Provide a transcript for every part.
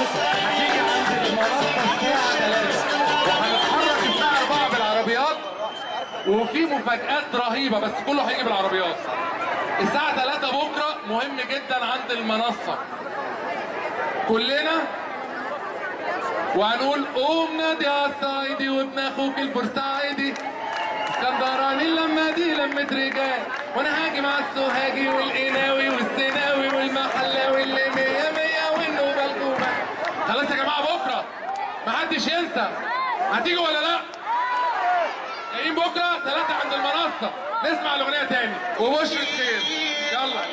هتيجي عند المنصة الساعة 3 وهنتحرك الساعة 4 بالعربيات وفي مفاجآت رهيبة بس كله هيجي بالعربيات الساعة 3 بكرة مهم جدا عند المنصة كلنا وهنقول قوم نادي على الصعيدي وابن اخوك البورسعيدي اسكندراني اللمة دي لمة رجال وانا هاجي مع السوهاجي والقناوي والسيناوي والمحلاوي اللي مية مية والنوبة الجوبة خلاص يا جماعة بكرة محدش ينسى هتيجوا ولا لا؟ جايين بكرة ثلاثة عند المنصة نسمع الأغنية تاني وبشرة خير يلا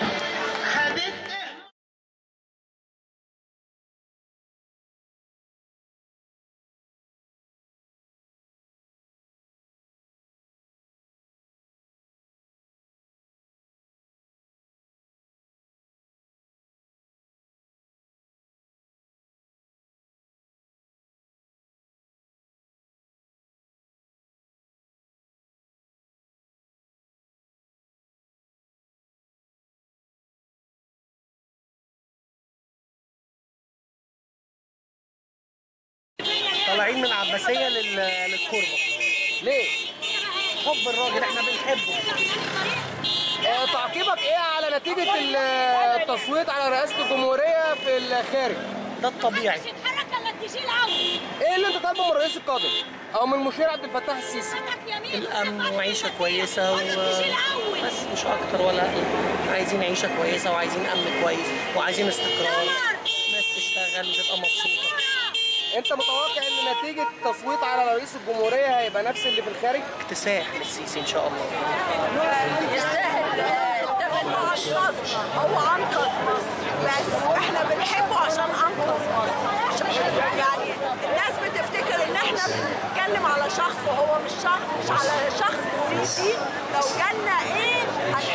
طالعين من عباسيه لل- للكوربه ليه؟ حب الراجل احنا بنحبه آه، تعقيبك ايه على نتيجه ال- التصويت على رئاسه الجمهوريه في الخارج؟ ده الطبيعي تتحرك الا تشيل اول ايه اللي انت طالبه من الرئيس القادم او من المشير عبد الفتاح السيسي؟ خدك يمين الامن وعيشه كويسه و... تشيل اول بس مش اكتر ولا اقل عايزين عيشه كويسه وعايزين امن كويس وعايزين استقرار ناس تشتغل وتبقى مبسوطه انت متوقع ان نتيجه التصويت على رئيس الجمهوريه هيبقى نفس اللي في الخارج اكتساح للسيسي ان شاء الله يستاهل يستاهل هو انقذنا هو انقذ مصر بس احنا بنحبه عشان انقذ مصر يعني الناس بتفتكر ان احنا بنتكلم على شخص وهو مش شخص مش على شخص السيسي لو جالنا ايه